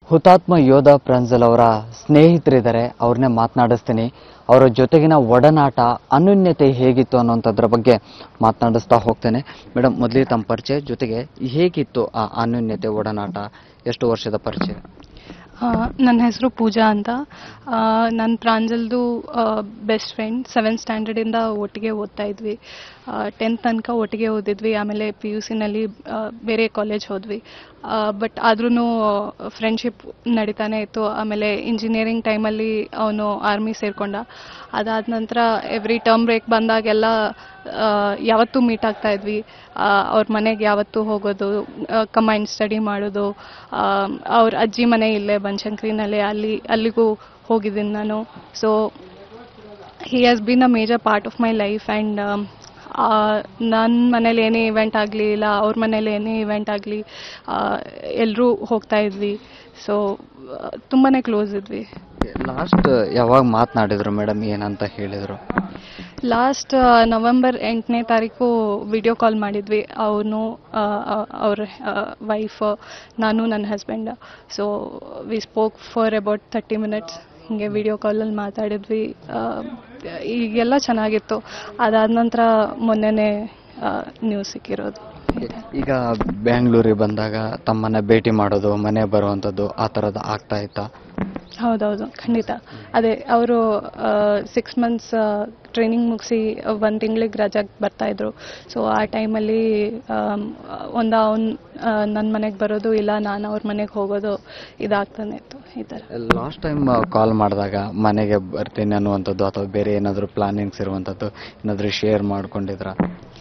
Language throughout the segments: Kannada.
ಹುತಾತ್ಮ ಯೋಧ ಪ್ರಾಂಜಲ್ ಅವರ ಸ್ನೇಹಿತರಿದ್ದಾರೆ ಅವ್ರನ್ನೇ ಮಾತನಾಡಿಸ್ತೀನಿ ಅವರ ಜೊತೆಗಿನ ಒಡನಾಟ ಅನ್ಯೋನ್ಯತೆ ಹೇಗಿತ್ತು ಅನ್ನೋಂಥದ್ರ ಬಗ್ಗೆ ಮಾತನಾಡಿಸ್ತಾ ಹೋಗ್ತೇನೆ ಮೇಡಮ್ ಮೊದಲಿಗೆ ತಮ್ಮ ಪರಿಚಯ ಜೊತೆಗೆ ಹೇಗಿತ್ತು ಆ ಅನ್ಯೋನ್ಯತೆ ಒಡನಾಟ ಎಷ್ಟು ವರ್ಷದ ಪರಿಚಯ ಆ, ನನ್ನ ಹೆಸರು ಪೂಜಾ ಅಂತ ನನ್ನ ಪ್ರಾಂಜಲ್ದು ಬೆಸ್ಟ್ ಫ್ರೆಂಡ್ ಸೆವೆಂತ್ ಸ್ಟ್ಯಾಂಡರ್ಡಿಂದ ಒಟ್ಟಿಗೆ ಓದ್ತಾ ಇದ್ವಿ ಟೆಂತ್ ತನಕ ಒಟ್ಟಿಗೆ ಓದಿದ್ವಿ ಆಮೇಲೆ ಪಿ ಯು ಸಿನಲ್ಲಿ ಬೇರೆ ಕಾಲೇಜ್ ಹೋದ್ವಿ ಬಟ್ ಆದ್ರೂ ಫ್ರೆಂಡ್ಶಿಪ್ ನಡೀತಾನೆ ಇತ್ತು ಆಮೇಲೆ ಇಂಜಿನಿಯರಿಂಗ್ ಟೈಮಲ್ಲಿ ಅವನು ಆರ್ಮಿ ಸೇರ್ಕೊಂಡ ಅದಾದ ನಂತರ ಎವ್ರಿ ಟರ್ಮ್ ಬ್ರೇಕ್ ಬಂದಾಗೆಲ್ಲ ಆ, ಯಾವತ್ತೂ ಮೀಟ್ ಆಗ್ತಾ ಇದ್ವಿ ಅವ್ರ ಮನೆಗೆ ಯಾವತ್ತೂ ಹೋಗೋದು ಕಂಬೈನ್ಡ್ ಸ್ಟಡಿ ಮಾಡೋದು ಅವ್ರ ಅಜ್ಜಿ ಮನೆ ಇಲ್ಲೇ ಬನಶಂಕರಿನಲ್ಲೇ ಅಲ್ಲಿ ಅಲ್ಲಿಗೂ ಹೋಗಿದ್ದೀನಿ ನಾನು so he has been a major part of my life and ನನ್ನ ಮನೇಲಿ ಏನೇ ಇವೆಂಟ್ ಆಗಲಿ ಇಲ್ಲ ಅವ್ರ ಮನೇಲಿ ಏನೇ ಇವೆಂಟ್ ಆಗಲಿ ಎಲ್ಲರೂ ಹೋಗ್ತಾ ಇದ್ವಿ ಸೊ ತುಂಬಾ ಕ್ಲೋಸ್ ಇದ್ವಿ ಲಾಸ್ಟ್ ಯಾವಾಗ ಮಾತನಾಡಿದ್ರು ಮೇಡಮ್ ಏನಂತ ಹೇಳಿದ್ರು ಲಾಸ್ಟ್ ನವೆಂಬರ್ ಎಂಟನೇ ತಾರೀಕು ವಿಡಿಯೋ ಕಾಲ್ ಮಾಡಿದ್ವಿ ಅವನು ಅವ್ರ ವೈಫ್ ನಾನು ನನ್ನ husband so we spoke for about thirty minutes ಹಿಂಗೆ ವಿಡಿಯೋ ಕಾಲಲ್ಲಿ ಮಾತಾಡಿದ್ವಿ ಆ, ಈಗೆಲ್ಲ ಚೆನ್ನಾಗಿತ್ತು ಅದಾದ ನಂತರ ಮೊನ್ನೆನೇ ನ್ಯೂಸ್ ಸಿಕ್ಕಿರೋದು ಇದೆ. ಈಗ ಬೆಂಗಳೂರಿಗೆ ಬಂದಾಗ ತಮ್ಮನ್ನ ಭೇಟಿ ಮಾಡೋದು ಮನೆ ಬರುವಂಥದ್ದು ಆ ಥರದ್ದು ಆಗ್ತಾ ಇತ್ತಾ ಹೌದೌದು ಖಂಡಿತ ಅದೇ ಅವರು ಸಿಕ್ಸ್ ಮಂತ್ಸ್ ಟ್ರೈನಿಂಗ್ ಮುಗಿಸಿ ಒಂದು ತಿಂಗಳಿಗೆ ರಜಾಗೆ ಬರ್ತಾಯಿದ್ರು ಸೊ ಆ ಟೈಮಲ್ಲಿ ಒಂದು ಅವ್ನು ನನ್ನ ಮನೆಗೆ ಬರೋದು ಇಲ್ಲ ನಾನು ಅವ್ರ ಮನೆಗೆ ಹೋಗೋದು ಇದಾಗ್ತಾನೆ ಇತ್ತು ಈ ಥರ ಲಾಸ್ಟ್ ಟೈಮ್ ಕಾಲ್ ಮಾಡಿದಾಗ ಮನೆಗೆ ಬರ್ತೀನಿ ಅನ್ನುವಂಥದ್ದು ಅಥವಾ ಬೇರೆ ಏನಾದರೂ ಪ್ಲಾನಿಂಗ್ಸ್ ಇರುವಂಥದ್ದು ಏನಾದರೂ ಶೇರ್ ಮಾಡ್ಕೊಂಡಿದ್ರ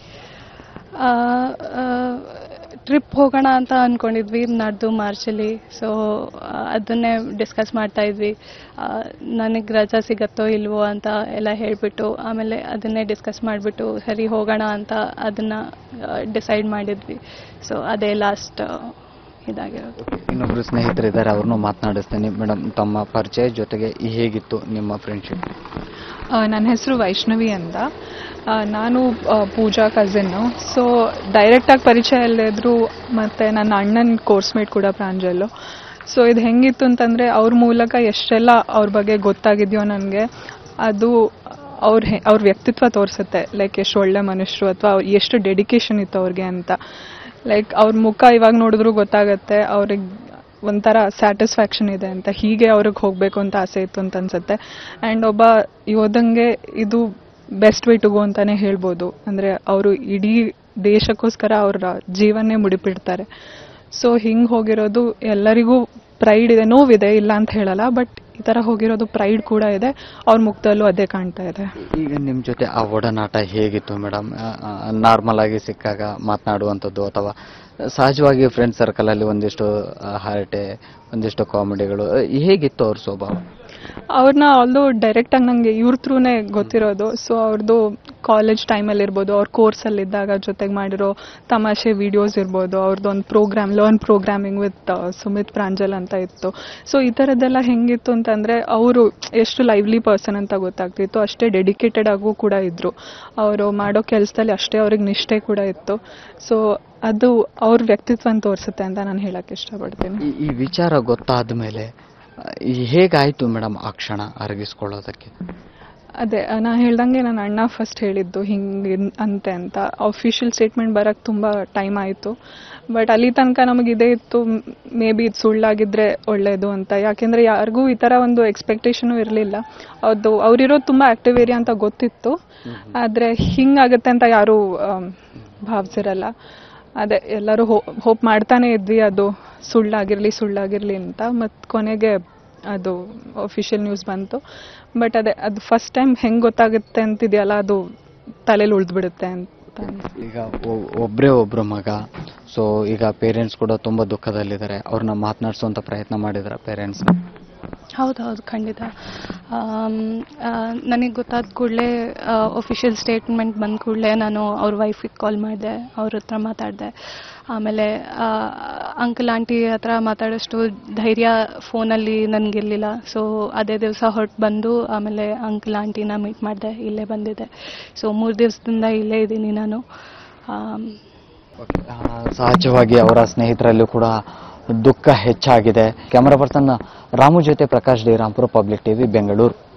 ಟ್ರಿಪ್ ಹೋಗೋಣ ಅಂತ ಅಂದ್ಕೊಂಡಿದ್ವಿ ನಡೆದು ಮಾರ್ಚಲ್ಲಿ ಸೊ ಅದನ್ನೇ ಡಿಸ್ಕಸ್ ಮಾಡ್ತಾ ಇದ್ವಿ ನನಗೆ ರಜಾ ಸಿಗತ್ತೋ ಇಲ್ವೋ ಅಂತ ಎಲ್ಲ ಹೇಳಿಬಿಟ್ಟು ಆಮೇಲೆ ಅದನ್ನೇ ಡಿಸ್ಕಸ್ ಮಾಡಿಬಿಟ್ಟು ಸರಿ ಹೋಗೋಣ ಅಂತ ಅದನ್ನು ಡಿಸೈಡ್ ಮಾಡಿದ್ವಿ ಸೊ ಅದೇ ಲಾಸ್ಟ್ ಇದಾಗಿರೋದು ಇನ್ನೊಬ್ರು ಸ್ನೇಹಿತರಿದ್ದಾರೆ ಅವ್ರನ್ನೂ ಮಾತನಾಡಿಸ್ತೀನಿ ಮೇಡಮ್ ತಮ್ಮ ಪರಿಚಯ ಜೊತೆಗೆ ಹೇಗಿತ್ತು ನಿಮ್ಮ ಫ್ರೆಂಡ್ಶಿಪ್ ನನ್ನ ಹೆಸರು ವೈಷ್ಣವಿ ಅಂತ ಆ, ನಾನು ಆ, ಪೂಜಾ ಕಸಿನ್ನು ಸೊ ಡೈರೆಕ್ಟಾಗಿ ಪರಿಚಯ ಇಲ್ಲದಿದ್ರು ಮತ್ತು ನನ್ನ ಅಣ್ಣನ ಕೋರ್ಸ್ಮೇಟ್ ಕೂಡ ಪ್ರಾಂಜಲ್ಲು ಸೊ ಇದು ಹೆಂಗಿತ್ತು ಅಂತಂದರೆ ಅವ್ರ ಮೂಲಕ ಎಷ್ಟೆಲ್ಲ ಅವ್ರ ಬಗ್ಗೆ ಗೊತ್ತಾಗಿದೆಯೋ ನನಗೆ ಅದು ಅವ್ರ ಹೆ ಅವ್ರ ವ್ಯಕ್ತಿತ್ವ ತೋರಿಸುತ್ತೆ ಲೈಕ್ ಎಷ್ಟು ಒಳ್ಳೆ ಮನುಷ್ಯರು ಅಥವಾ ಎಷ್ಟು ಡೆಡಿಕೇಶನ್ ಇತ್ತು ಅವ್ರಿಗೆ ಅಂತ ಲೈಕ್ ಅವ್ರ ಮುಖ ಇವಾಗ ನೋಡಿದ್ರು ಗೊತ್ತಾಗತ್ತೆ ಅವ್ರಿಗೆ ಒಂಥರ ಸ್ಯಾಟಿಸ್ಫ್ಯಾಕ್ಷನ್ ಇದೆ ಅಂತ ಹೀಗೆ ಅವ್ರಿಗೆ ಹೋಗಬೇಕು ಅಂತ ಆಸೆ ಇತ್ತು ಅಂತ ಅನ್ಸುತ್ತೆ ಆ್ಯಂಡ್ ಒಬ್ಬ ಯೋಧಂಗೆ ಇದು ಬೆಸ್ಟ್ ವೇ ಟು ಗೋ ಅಂತಾನೆ ಹೇಳ್ಬೋದು ಅಂದರೆ ಅವರು ಇಡೀ ದೇಶಕ್ಕೋಸ್ಕರ ಅವ್ರ ಜೀವನ್ನೇ ಮುಡಿಪಿಡ್ತಾರೆ ಸೊ ಹಿಂಗೆ ಹೋಗಿರೋದು ಎಲ್ಲರಿಗೂ ಪ್ರೈಡ್ ಇದೆ ನೋವಿದೆ ಇಲ್ಲ ಅಂತ ಹೇಳಲ್ಲ ಬಟ್ ಈ ಥರ ಹೋಗಿರೋದು ಪ್ರೈಡ್ ಕೂಡ ಇದೆ ಅವ್ರ ಮುಖದಲ್ಲೂ ಅದೇ ಕಾಣ್ತಾ ಇದೆ ಈಗ ನಿಮ್ಮ ಜೊತೆ ಆ ಒಡನಾಟ ಹೇಗಿತ್ತು ಮೇಡಮ್ ನಾರ್ಮಲ್ ಆಗಿ ಸಿಕ್ಕಾಗ ಮಾತನಾಡುವಂಥದ್ದು ಅಥವಾ ಸಹಜವಾಗಿ ಫ್ರೆಂಡ್ ಸರ್ಕಲಲ್ಲಿ ಒಂದಿಷ್ಟು ಆ, ಹರಟೆ ಒಂದಿಷ್ಟು ಕಾಮಿಡಿಗಳು ಹೇಗಿತ್ತು ಅವ್ರ ಸ್ವಭಾವ ಅವ್ರನ್ನ ಆಲ್ದೋ ಡೈರೆಕ್ಟಾಗಿ ನನಗೆ ಇವ್ರ ಥ್ರೂನೇ ಗೊತ್ತಿರೋದು ಸೊ ಅವ್ರದ್ದು ಕಾಲೇಜ್ ಟೈಮಲ್ಲಿ ಇರ್ಬೋದು ಅವ್ರ ಕೋರ್ಸಲ್ಲಿ ಇದ್ದಾಗ ಜೊತೆಗೆ ಮಾಡಿರೋ ತಮಾಷೆ ವಿಡಿಯೋಸ್ ಇರ್ಬೋದು ಅವ್ರದ್ದು ಒಂದು program learn programming with Sumit Pranjal ಅಂತ ಇತ್ತು ಸೊ ಈ ಥರದ್ದೆಲ್ಲ ಹೆಂಗಿತ್ತು ಅಂತಂದರೆ ಅವರು ಎಷ್ಟು ಲೈವ್ಲಿ ಪರ್ಸನ್ ಅಂತ ಗೊತ್ತಾಗ್ತಿತ್ತು ಅಷ್ಟೇ ಡೆಡಿಕೇಟೆಡ್ ಆಗೂ ಕೂಡ ಇದ್ದರು ಅವರು ಮಾಡೋ ಕೆಲಸದಲ್ಲಿ ಅಷ್ಟೇ ಅವ್ರಿಗೆ ನಿಷ್ಠೆ ಕೂಡ ಇತ್ತು ಸೊ ಅದು ಅವ್ರ ವ್ಯಕ್ತಿತ್ವನ ತೋರಿಸುತ್ತೆ ಅಂತ ನಾನು ಹೇಳಕ್ಕೆ ಇಷ್ಟಪಡ್ತೀನಿ ಈ ಈ ವಿಚಾರ ಗೊತ್ತಾದ ಮೇಲೆ ಹೇಗಾಯ್ತು ಮೇಡಮ್ ಆ ಕ್ಷಣ ಅರಗಿಸ್ಕೊಳ್ಳೋದಕ್ಕೆ ಅದೇ ನಾ ಹೇಳ್ದಂಗೆ ನನ್ನ ಅಣ್ಣ ಫಸ್ಟ್ ಹೇಳಿದ್ದು ಹಿಂಗೆ ಅಂತೆ ಅಂತ ಅಫಿಷಿಯಲ್ ಸ್ಟೇಟ್ಮೆಂಟ್ ಬರೋಕ್ಕೆ ತುಂಬ ಟೈಮ್ ಆಯಿತು ಬಟ್ ಅಲ್ಲಿ ತನಕ ನಮಗೆ ಇದೇ ಇತ್ತು ಮೇ ಬಿ ಇದು ಸುಳ್ಳಾಗಿದ್ರೆ ಒಳ್ಳೆಯದು ಅಂತ ಯಾಕೆಂದರೆ ಯಾರಿಗೂ ಈ ಥರ ಒಂದು ಎಕ್ಸ್ಪೆಕ್ಟೇಷನು ಇರಲಿಲ್ಲ ಅದು ಅವರಿರೋದು ತುಂಬ ಆ್ಯಕ್ಟಿವ್ ಏರಿಯಾ ಅಂತ ಗೊತ್ತಿತ್ತು ಆದರೆ ಹಿಂಗಾಗುತ್ತೆ ಅಂತ ಯಾರೂ ಆಮ್, ಭಾವಿಸಿರಲ್ಲ ಅದೇ ಎಲ್ಲರೂ ಹೋಪ್ ಮಾಡ್ತಾನೆ ಇದ್ವಿ ಅದು ಸುಳ್ಳಾಗಿರಲಿ ಸುಳ್ಳಾಗಿರಲಿ ಅಂತ ಮತ್ತು ಕೊನೆಗೆ ಅದು ಅಫಿಷಿಯಲ್ ನ್ಯೂಸ್ ಬಂತು ಬಟ್ ಅದೇ ಅದು ಫಸ್ಟ್ ಟೈಮ್ ಹೆಂಗೆ ಗೊತ್ತಾಗುತ್ತೆ ಅಂತಿದೆಯಲ್ಲ ಅದು ತಲೆಯಲ್ಲಿ ಉಳಿದ್ಬಿಡುತ್ತೆ ಅಂತ ಅನ್ಸುತ್ತೆ. ಈಗ ಒ- ಒಬ್ರೇ ಒಬ್ರು ಮಗ ಸೊ ಈಗ ಪೇರೆಂಟ್ಸ್ ಕೂಡ ತುಂಬಾ ದುಃಖದಲ್ಲಿದ್ದಾರೆ ಅವ್ರನ್ನ ಮಾತನಾಡಿಸುವಂತ ಪ್ರಯತ್ನ ಮಾಡಿದ್ರ ಪೇರೆಂಟ್ಸ್ ಹೌದು ಹೌದು ಖಂಡಿತ ನನಗೆ ಗೊತ್ತಾದ ಕೂಡಲೇ ಒಫಿಷಿಯಲ್ ಸ್ಟೇಟ್ಮೆಂಟ್ ಬಂದ ಕೂಡಲೇ ನಾನು ಅವ್ರ ವೈಫಿಗೆ ಕಾಲ್ ಮಾಡಿದೆ ಅವ್ರ ಹತ್ರ ಮಾತಾಡಿದೆ ಆಮೇಲೆ ಅಂಕಲ್ ಆಂಟಿ ಹತ್ರ ಮಾತಾಡೋಷ್ಟು ಧೈರ್ಯ ಫೋನಲ್ಲಿ ನನಗಿರಲಿಲ್ಲ ಸೊ ಅದೇ ದಿವಸ ಹೊರಟು ಬಂದು ಆಮೇಲೆ ಅಂಕಲ್ ಆಂಟಿನ ಮೀಟ್ ಮಾಡಿದೆ ಇಲ್ಲೇ ಬಂದಿದ್ದೆ ಸೊ ಮೂರು ದಿವಸದಿಂದ ಇಲ್ಲೇ ಇದ್ದೀನಿ ನಾನು ಆಮ್, ಆ, ಸಹಜವಾಗಿ ಅವರ ಸ್ನೇಹಿತರಲ್ಲೂ ಕೂಡ ದುಃಖ ಹೆಚ್ಚಾಗಿದೆ ಕ್ಯಾಮರಾ ಪರ್ಸನ್ ರಾಮು ಜೊತೆ Prakash D Rampura public TV Bengaluru